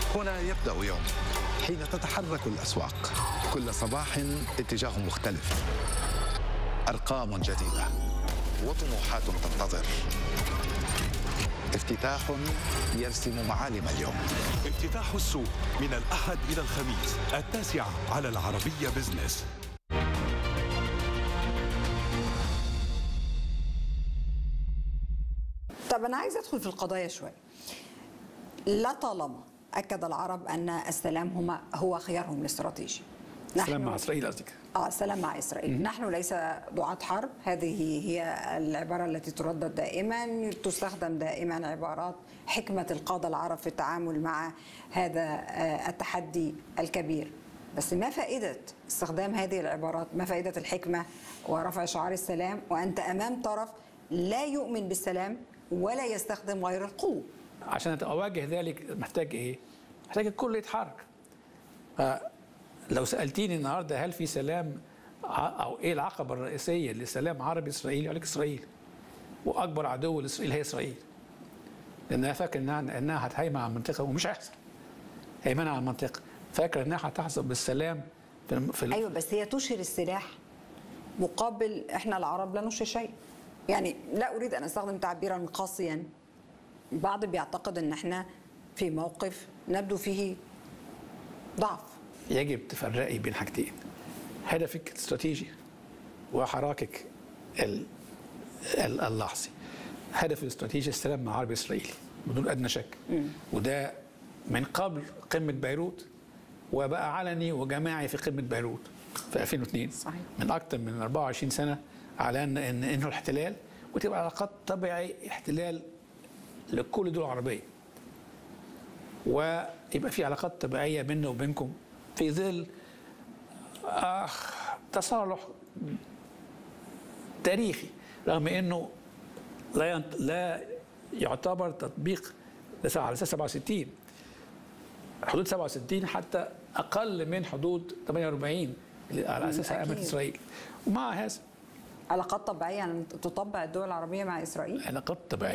هنا يبدأ يوم حين تتحرك الأسواق كل صباح اتجاه مختلف أرقام جديدة وطموحات تنتظر افتتاح يرسم معالم اليوم افتتاح السوق من الأحد إلى الخميس التاسعة على العربية بزنس طب أنا عايزة أدخل في القضايا شوي لا طالما أكد العرب أن السلام هما هو خيارهم الاستراتيجي سلام مع اسرائيل قصدك اه سلام مع اسرائيل نحن ليس دعاة حرب هذه هي العباره التي تردد دائما تستخدم دائما عبارات حكمه القاده العرب في التعامل مع هذا آه، التحدي الكبير بس ما فائده استخدام هذه العبارات ما فائده الحكمه ورفع شعار السلام وانت امام طرف لا يؤمن بالسلام ولا يستخدم غير القوه عشان اواجه ذلك محتاج ايه؟ محتاج الكل يتحرك لو سالتيني النهارده هل في سلام ع- او ايه العقبه الرئيسيه لسلام عربي اسرائيلي؟ اقول لك اسرائيل واكبر عدو لاسرائيل هي اسرائيل لانها فاكر انها انها هتهيمن على المنطقه ومش هيحصل هيمنه على المنطقه فاكر انها هتحصل بالسلام في الم- في ال- ايوه بس هي تشهر السلاح مقابل احنا العرب لا نشهر شيء يعني لا اريد ان استخدم تعبيرا قاسيا البعض بيعتقد ان احنا في موقف نبدو فيه ضعف يجب تفرقي بين حاجتين هدفك الاستراتيجي وحراكك ال- ال- اللحظي هدف الاستراتيجي السلام مع العربي الاسرائيلي بدون ادنى شك وده من قبل قمه بيروت وبقى علني وجماعي في قمه بيروت في 2002 صحيح. من اكثر من 24 سنه على ان ان انه الاحتلال وتبقى علاقات طبيعي احتلال لكل الدول العربيه ويبقى في علاقات طبيعيه بيننا وبينكم في ظل آه تصالح تاريخي رغم انه لا ينت... لا يعتبر تطبيق لس- على اساس 67 حدود 67 حتى اقل من حدود 48 اللي على اساسها قامت أكيد. اسرائيل ومع هذا علاقات طبيعيه يعني تطبع الدول العربيه مع اسرائيل علاقات طبيعيه